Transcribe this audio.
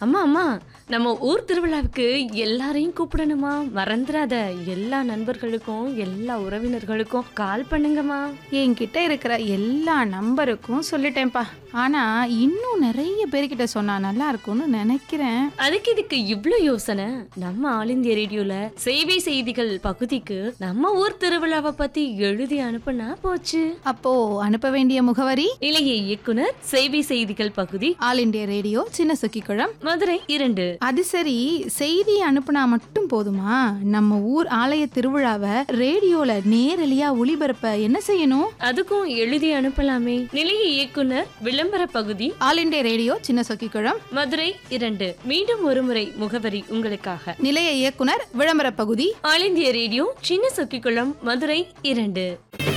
அம்மா அம்மா நம்ம ஊர் திருவிழாவுக்கு எல்லாரையும் கூப்பிடணுமா மறந்துடாத எல்லா நண்பர்களுக்கும் எல்லா உறவினர்களுக்கும் கால் பண்ணுங்கம்மா என்கிட்ட இருக்கிற எல்லா நம்பருக்கும் சொல்லிட்டேன்ப்பா ஆனா இன்னும் நிறைய பேர்கிட்ட சொன்னா நல்லா இருக்கும்னு நினைக்கிறேன் அதுக்கு இதுக்கு இவ்ளோ யோசனை நம்ம ஆல் இந்தியா ரேடியோல சேவை செய்திகள் பகுதிக்கு நம்ம ஊர் திருவிழாவை பத்தி எழுதி அனுப்புனா போச்சு அப்போ அனுப்ப வேண்டிய முகவரி இளைய இயக்குனர் சேவை செய்திகள் பகுதி ஆல் இண்டியா ரேடியோ சின்ன சுக்கிக்குளம் மதுரை இரண்டு அது சரி செய்தி அனுப்புனா மட்டும் போதுமா நம்ம ஊர் ஆலய திருவிழாவை ரேடியோல நேரலையா ஒளிபரப்ப என்ன செய்யணும் அதுக்கும் எழுதி அனுப்பலாமே நிலைய இயக்குனர் விளம்பர பகுதி ஆல் இண்டியா ரேடியோ சின்ன சொக்கிக்குளம் மதுரை இரண்டு மீண்டும் ஒருமுறை முகவரி உங்களுக்காக நிலைய இயக்குனர் விளம்பர பகுதி ஆல் இந்திய ரேடியோ சின்ன சொக்கிக்குளம் மதுரை இரண்டு